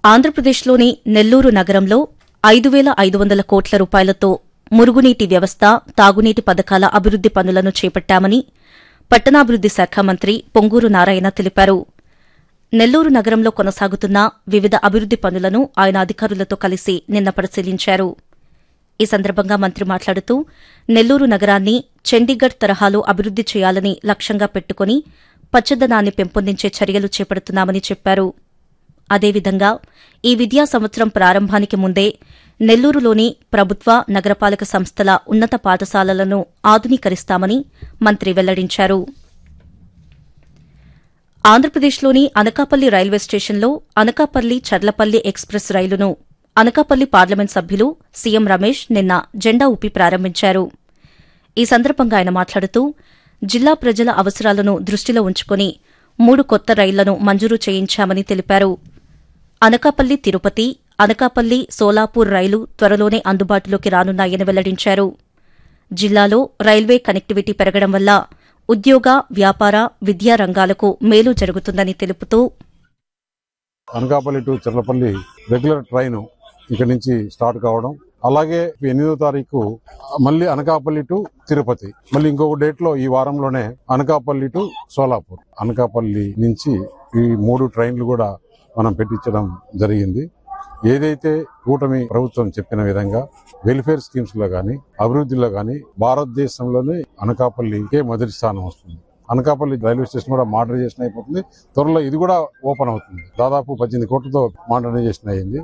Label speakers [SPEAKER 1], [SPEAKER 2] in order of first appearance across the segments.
[SPEAKER 1] ఆంధ్రప్రదేశ్లోని నెల్లూరు నగరంలో ఐదు వేల ఐదు వందల కోట్ల రూపాయలతో మురుగునీటి వ్యవస్థ తాగునీటి పథకాల అభివృద్ది పనులను చేపట్టామని పట్టణాభివృద్ది శాఖ మంత్రి పొంగూరు నారాయణ తెలిపారు నెల్లూరు నగరంలో కొనసాగుతున్న వివిధ అభివృద్ది పనులను ఆయన అధికారులతో కలిసి నిన్న పరిశీలించారు ఈ సందర్భంగా మంత్రి మాట్లాడుతూ నెల్లూరు నగరాన్ని చండీగఢ్ తరహాలో అభివృద్ది చేయాలని లక్ష్యంగా పెట్టుకుని పచ్చదనాన్ని పెంపొందించే చర్యలు చేపడుతున్నామని చెప్పారు అదేవిధంగా ఈ విద్యా సంవత్సరం ప్రారంభానికి ముందే నెల్లూరులోని ప్రభుత్వ నగరపాలక సంస్థల ఉన్నత పాఠశాలలను ఆధునీకరిస్తామని మంత్రి వెల్లడించారు ఆంధ్రప్రదేశ్లోని అనకాపల్లి రైల్వే స్టేషన్లో అనకాపల్లి చర్లపల్లి ఎక్స్ప్రెస్ రైలును అనకాపల్లి పార్లమెంట్ సభ్యులు సీఎం రమేష్ నిన్న జెండా ఊపి ప్రారంభించారు ఈ సందర్భంగా ఆయన మాట్లాడుతూ జిల్లా ప్రజల అవసరాలను దృష్టిలో ఉంచుకుని మూడు కొత్త రైళ్లను మంజూరు చేయించామని తెలిపారు అనకాపల్లి తిరుపతి అనకాపల్లి సోలాపూర్ రైలు త్వరలోనే అందుబాటులోకి రానున్నాయని వెల్లడించారు జిల్లాలో రైల్వే కనెక్టివిటీ పెరగడం వల్ల ఉద్యోగ వ్యాపార విద్యా రంగాలకు మేలు జరుగుతుందని తెలుపుతూ
[SPEAKER 2] Anakapalli to Cherlapalli regular train ఇక్కడ నుంచి స్టార్ట్ కావడం అలాగే ఎనిమిదో తారీఖు మళ్ళీ అనకాపల్లి టు తిరుపతి మళ్ళీ ఇంకొక డేట్ లో ఈ వారంలోనే అనకాపల్లి టు సోలాపూర్ అనకాపల్లి నుంచి ఈ మూడు ట్రైన్లు కూడా మనం పెట్టించడం జరిగింది ఏదైతే కూటమి ప్రభుత్వం చెప్పిన విధంగా వెల్ఫేర్ స్కీమ్స్ లో గానీ అభివృద్ధిలో గానీ భారతదేశంలోనే అనకాపల్లికే మొదటి స్థానం వస్తుంది అనకాపల్లి రైల్వే స్టేషన్ కూడా మోడర్నైజేషన్ అయిపోతుంది త్వరలో ఇది కూడా ఓపెన్ అవుతుంది దాదాపు పద్దెనిమిది కోట్లతో మోడర్నైజేషన్ అయ్యింది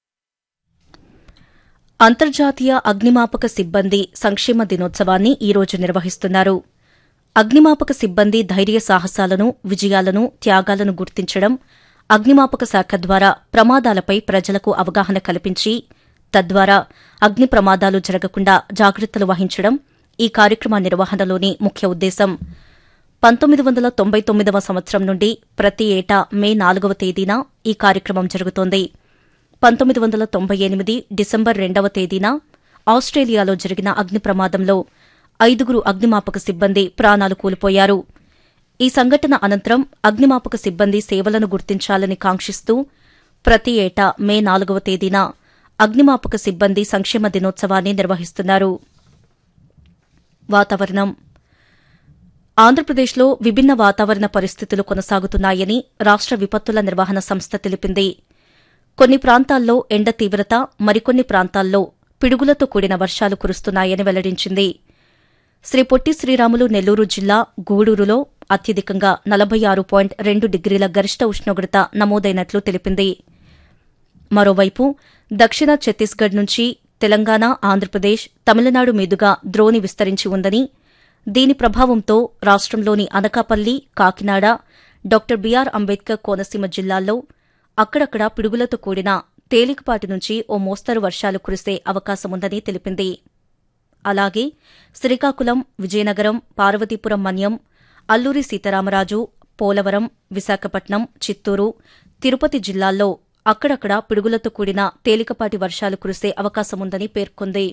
[SPEAKER 1] అంతర్జాతీయ అగ్నిమాపక సిబ్బంది సంక్షేమ దినోత్సవాన్ని ఈ రోజు నిర్వహిస్తున్నారు అగ్నిమాపక సిబ్బంది ధైర్య సాహసాలను విజయాలను త్యాగాలను గుర్తించడం అగ్నిమాపక శాఖ ద్వారా ప్రమాదాలపై ప్రజలకు అవగాహన కల్పించి తద్వారా అగ్ని ప్రమాదాలు జరగకుండా జాగ్రత్తలు వహించడం ఈ కార్యక్రమ నిర్వహణలోని ముఖ్య ఉద్దేశం పంతొమ్మిది వందల తొంభై తొమ్మిదవ సంవత్సరం నుండి ప్రతి ఏటా మే నాలుగవ తేదీన ఈ కార్యక్రమం జరుగుతోంది పంతొమ్మిది వందల తొంభై ఎనిమిది డిసెంబర్ రెండవ తేదీన ఆస్ట్రేలియాలో జరిగిన అగ్ని ప్రమాదంలో ఐదుగురు అగ్నిమాపక సిబ్బంది ప్రాణాలు కోల్పోయారు ఈ సంఘటన అనంతరం అగ్నిమాపక సిబ్బంది సేవలను గుర్తించాలని కాంక్షిస్తూ ప్రతి ఏటా మే నాలుగవ తేదీన అగ్నిమాపక సిబ్బంది సంక్షేమ దినోత్సవాన్ని నిర్వహిస్తున్నారు వాతావరణం ఆంధ్రప్రదేశ్లో విభిన్న వాతావరణ పరిస్థితులు కొనసాగుతున్నాయని రాష్ట విపత్తుల నిర్వహణ సంస్థ తెలిపింది కొన్ని ప్రాంతాల్లో ఎండ తీవ్రత మరికొన్ని ప్రాంతాల్లో పిడుగులతో కూడిన వర్షాలు కురుస్తున్నాయని వెల్లడించింది శ్రీ పొట్టి శ్రీరాములు నెల్లూరు జిల్లా గూడూరులో అత్యధికంగా నలభై ఆరు పాయింట్ రెండు డిగ్రీల గరిష్ట ఉష్ణోగ్రత నమోదైనట్లు తెలిపింది మరోవైపు దక్షిణ ఛత్తీస్గఢ్ నుంచి తెలంగాణ ఆంధ్రప్రదేశ్ తమిళనాడు మీదుగా ద్రోణి విస్తరించి ఉందని దీని ప్రభావంతో రాష్టంలోని అనకాపల్లి కాకినాడ డాక్టర్ బీఆర్ అంబేద్కర్ కోనసీమ జిల్లాల్లో అక్కడక్కడ పిడుగులతో కూడిన తేలికపాటి నుంచి ఓ మోస్తరు వర్షాలు కురిసే అవకాశముందని తెలిపింది అలాగే శ్రీకాకుళం విజయనగరం పార్వతీపురం మన్యం అల్లూరి సీతారామరాజు పోలవరం విశాఖపట్నం చిత్తూరు తిరుపతి జిల్లాల్లో అక్కడక్కడ పిడుగులతో కూడిన తేలికపాటి వర్షాలు కురిసే అవకాశముందని పేర్కొంది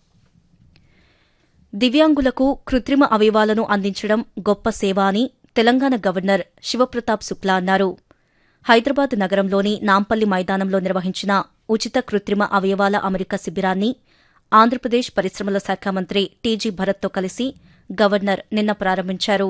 [SPEAKER 1] దివ్యాంగులకు కృత్రిమ అవయవాలను అందించడం గొప్ప సేవ అని తెలంగాణ గవర్నర్ శివప్రతాప్ శుక్లా అన్నారు హైదరాబాద్ నగరంలోని నాంపల్లి మైదానంలో నిర్వహించిన ఉచిత కృత్రిమ అవయవాల అమెరికా శిబిరాన్ని ఆంధ్రప్రదేశ్ పరిశ్రమల శాఖ మంత్రి టీజీ భరత్తో కలిసి గవర్నర్ నిన్న ప్రారంభించారు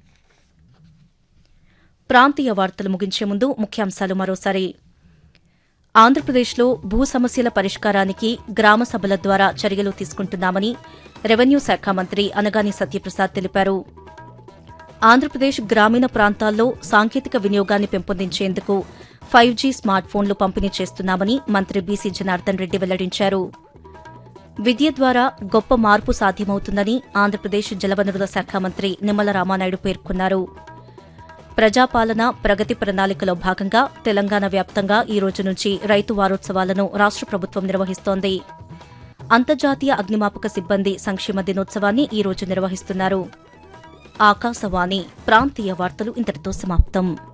[SPEAKER 1] ప్రాంతీయ వార్తలు ముగించే ముందు ముఖ్యాంశాలు మరోసారి ఆంధ్రప్రదేశ్లో భూ సమస్యల పరిష్కారానికి గ్రామ సభల ద్వారా చర్యలు తీసుకుంటున్నామని రెవెన్యూ శాఖ మంత్రి అనగాని సత్యప్రసాద్ తెలిపారు ఆంధ్రప్రదేశ్ గ్రామీణ ప్రాంతాల్లో సాంకేతిక వినియోగాన్ని పెంపొందించేందుకు ఫైవ్ జీ స్మార్ట్ ఫోన్లు పంపిణీ చేస్తున్నామని మంత్రి బీసీ జనార్దన్ రెడ్డి వెల్లడించారు విద్య ద్వారా గొప్ప మార్పు సాధ్యమవుతుందని ఆంధ్రప్రదేశ్ జలవనరుల శాఖ మంత్రి నిమ్మల రామానాయుడు పేర్కొన్నారు ప్రజాపాలన ప్రగతి ప్రణాళికలో భాగంగా తెలంగాణ వ్యాప్తంగా ఈ రోజు నుంచి రైతు వారోత్సవాలను రాష్ట ప్రభుత్వం నిర్వహిస్తోంది అంతర్జాతీయ అగ్నిమాపక సిబ్బంది సంక్షేమ దినోత్సవాన్ని ఈ రోజు నిర్వహిస్తున్నారు ఆకాశవాణి ప్రాంతీయ వార్తలు ఇంతటితో సమాప్తం